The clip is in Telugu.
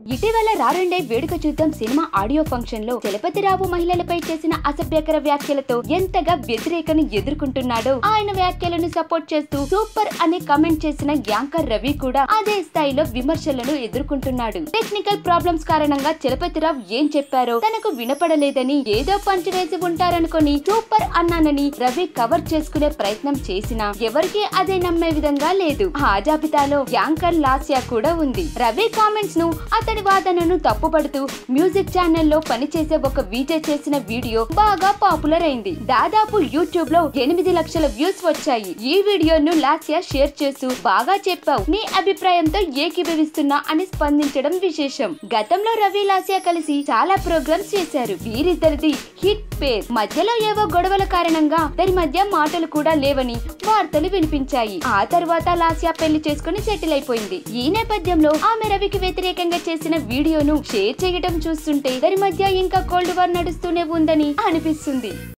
ఇటీవల రారండే వేడుక చూద్దాం సినిమా ఆడియో ఫంక్షన్ లో చలపతిరావు మహిళలపై చేసిన అసభ్యకర వ్యాఖ్యలతో ఎంతగా వ్యతిరేకను ఎదుర్కొంటున్నాడో ఆయన వ్యాఖ్యలను సపోర్ట్ చేస్తూ సూపర్ అని కమెంట్ చేసిన యాంకర్ రవి కూడా అదే స్థాయిలో విమర్శలను ఎదుర్కొంటున్నాడు టెక్నికల్ ప్రాబ్లమ్స్ కారణంగా చలపతిరావు ఏం చెప్పారో తనకు వినపడలేదని ఏదో పంచి వేసి ఉంటారనుకొని సూపర్ అన్నానని రవి కవర్ చేసుకునే ప్రయత్నం చేసినా ఎవరికీ అదే నమ్మే విధంగా లేదు ఆ జాబితాలో యాంకర్ లాస్యా కూడా ఉంది రవి కామెంట్స్ ను అతడి వాదనను తప్పుపడుతూ మ్యూజిక్ ఛానల్లో పనిచేసే ఒక విజయ్ చేసిన వీడియో బాగా పాపులర్ అయింది దాదాపు యూట్యూబ్ లో ఎనిమిది లక్షల వ్యూస్ వచ్చాయి ఈ వీడియోను లాస్యా షేర్ చేస్తూ బాగా చెప్పావు నీ అభిప్రాయంతో ఏకీభవిస్తున్నా అని స్పందించడం విశేషం గతంలో రవి లాస్యా కలిసి చాలా ప్రోగ్రామ్స్ చేశారు వీరిద్దరిది హిట్ పేర్ మధ్యలో ఏవో గొడవల కారణంగా దాని మధ్య మాటలు కూడా లేవని వార్తలు వినిపించాయి ఆ తర్వాత లాస్యా పెళ్లి చేసుకుని సెటిల్ అయిపోయింది ఈ నేపథ్యంలో ఆమె రవికి వ్యతిరేకంగా చేసిన వీడియోను షేర్ చేయడం చూస్తుంటే దాని మధ్య ఇంకా కోల్డ్ వార్ నడుస్తూనే ఉందని అనిపిస్తుంది